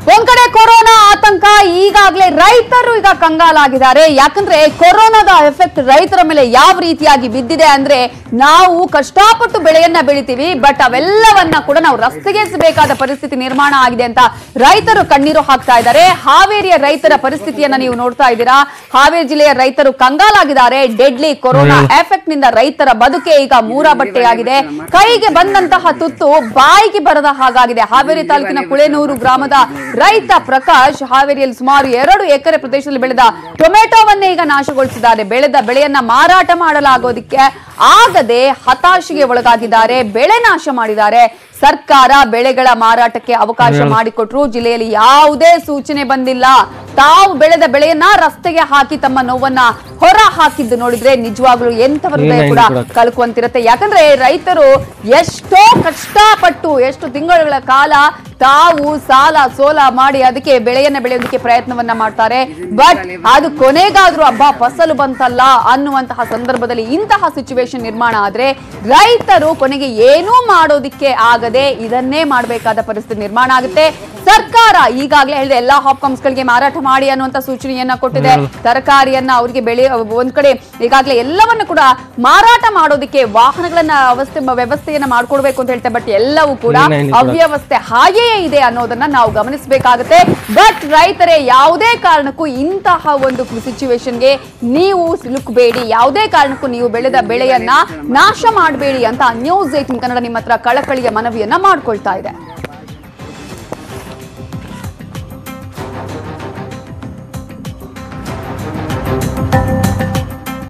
ಒಂದ್ ಕಡೆ ಕೊರೋನಾ ಆತಂಕ ಈಗಾಗಲೇ ರೈತರು ಈಗ ಕಂಗಾಲಾಗಿದ್ದಾರೆ ಯಾಕಂದ್ರೆ ಕೊರೋನಾದ ಎಫೆಕ್ಟ್ ರೈತರ ಮೇಲೆ ಯಾವ ರೀತಿಯಾಗಿ ಬಿದ್ದಿದೆ ಅಂದ್ರೆ ನಾವು ಕಷ್ಟಪಟ್ಟು ಬೆಳೆಯನ್ನ ಬೆಳಿತೀವಿ ಬಟ್ ಅವೆಲ್ಲವನ್ನ ಕೂಡ ನಾವು ರಸ್ತೆಗೆಸಬೇಕಾದ ಪರಿಸ್ಥಿತಿ ನಿರ್ಮಾಣ ಆಗಿದೆ ಅಂತ ರೈತರು ಕಣ್ಣೀರು ಹಾಕ್ತಾ ಇದ್ದಾರೆ ಹಾವೇರಿಯ ರೈತರ ಪರಿಸ್ಥಿತಿಯನ್ನ ನೀವು ನೋಡ್ತಾ ಇದ್ದೀರಾ ಹಾವೇರಿ ಜಿಲ್ಲೆಯ ರೈತರು ಕಂಗಾಲಾಗಿದ್ದಾರೆ ಡೆಡ್ಲಿ ಕೊರೋನಾ ಎಫೆಕ್ಟ್ ನಿಂದ ರೈತರ ಬದುಕೆ ಈಗ ಮೂರ ಬಟ್ಟೆಯಾಗಿದೆ ಕೈಗೆ ಬಂದಂತಹ ತುತ್ತು ಬಾಯಿಗೆ ಬರದ ಹಾಗಾಗಿದೆ ಹಾವೇರಿ ತಾಲೂಕಿನ ಕುಳೆನೂರು ಗ್ರಾಮದ ರೈತ ಪ್ರಕಾಶ್ ಹಾವೇರಿಯಲ್ಲಿ ಸುಮಾರು ಎರಡು ಎಕರೆ ಪ್ರದೇಶದಲ್ಲಿ ಬೆಳೆದ ಟೊಮೆಟೊವನ್ನೇ ಈಗ ನಾಶಗೊಳಿಸಿದ್ದಾರೆ ಬೆಳೆದ ಬೆಳೆಯನ್ನ ಮಾರಾಟ ಮಾಡಲಾಗೋದಿಕ್ಕೆ ಆಗದೆ ಹತಾಶೆಗೆ ಒಳಗಾಗಿದ್ದಾರೆ ಬೆಳೆ ನಾಶ ಮಾಡಿದ್ದಾರೆ ಸರ್ಕಾರ ಬೆಳೆಗಳ ಮಾರಾಟಕ್ಕೆ ಅವಕಾಶ ಮಾಡಿಕೊಟ್ರು ಜಿಲ್ಲೆಯಲ್ಲಿ ಯಾವುದೇ ಸೂಚನೆ ಬಂದಿಲ್ಲ ತಾವು ಬೆಳೆದ ಬೆಳೆಯನ್ನ ರಸ್ತೆಗೆ ಹಾಕಿ ತಮ್ಮ ನೋವನ್ನ ಹೊರ ಹಾಕಿದ್ದು ನೋಡಿದ್ರೆ ನಿಜವಾಗ್ಲೂ ಎಂತವರ ಹೃದಯ ಕೂಡ ಕಲ್ಕುವಂತಿರುತ್ತೆ ಯಾಕಂದ್ರೆ ರೈತರು ಎಷ್ಟೋ ಕಷ್ಟಪಟ್ಟು ಎಷ್ಟು ತಿಂಗಳುಗಳ ಕಾಲ ತಾವು ಸಾಲ ಸೋಲ ಮಾಡಿ ಅದಕ್ಕೆ ಬೆಳೆಯನ್ನ ಬೆಳೆಯೋದಕ್ಕೆ ಪ್ರಯತ್ನವನ್ನ ಮಾಡ್ತಾರೆ ಬಟ್ ಅದು ಕೊನೆಗಾದ್ರೂ ಹಬ್ಬ ಫಸಲು ಬಂತಲ್ಲ ಅನ್ನುವಂತಹ ಸಂದರ್ಭದಲ್ಲಿ ಇಂತಹ ಸಿಚುವೇಶನ್ ನಿರ್ಮಾಣ ಆದ್ರೆ ರೈತರು ಕೊನೆಗೆ ಏನೂ ಮಾಡೋದಿಕ್ಕೆ ಆಗದೆ ಇದನ್ನೇ ಮಾಡಬೇಕಾದ ಪರಿಸ್ಥಿತಿ ನಿರ್ಮಾಣ ಆಗುತ್ತೆ ಸರ್ಕಾರ ಈಗಾಗಲೇ ಹೇಳಿದೆ ಎಲ್ಲಾ ಹಾಪ್ಕಾಮ್ಸ್ ಗಳಿಗೆ ಮಾರಾಟ ಮಾಡಿ ಅನ್ನುವಂತ ಸೂಚನೆಯನ್ನ ಕೊಟ್ಟಿದೆ ತರಕಾರಿಯನ್ನ ಅವರಿಗೆ ಬೆಳೆ ಒಂದ್ ಕಡೆ ಈಗಾಗಲೇ ಎಲ್ಲವನ್ನ ಕೂಡ ಮಾರಾಟ ಮಾಡೋದಕ್ಕೆ ವಾಹನಗಳನ್ನ ಅವಸ್ಥೆ ವ್ಯವಸ್ಥೆಯನ್ನ ಮಾಡ್ಕೊಡ್ಬೇಕು ಅಂತ ಹೇಳ್ತಾರೆ ಬಟ್ ಎಲ್ಲವೂ ಕೂಡ ಅವ್ಯವಸ್ಥೆ ಹಾಗೆಯೇ ಇದೆ ಅನ್ನೋದನ್ನ ನಾವು ಗಮನಿಸಬೇಕಾಗುತ್ತೆ ಬಟ್ ರೈತರೇ ಯಾವುದೇ ಕಾರಣಕ್ಕೂ ಇಂತಹ ಒಂದು ಸಿಚುವೇಶನ್ಗೆ ನೀವು ಸಿಲುಕಬೇಡಿ ಯಾವುದೇ ಕಾರಣಕ್ಕೂ ನೀವು ಬೆಳೆದ ಬೆಳೆಯನ್ನ ನಾಶ ಮಾಡಬೇಡಿ ಅಂತ ನ್ಯೂಸ್ ಏಟಿನ್ ಕನ್ನಡ ನಿಮ್ಮ ಹತ್ರ ಕಳಕಳಿಯ ಮನವಿಯನ್ನ ಮಾಡ್ಕೊಳ್ತಾ ಇದೆ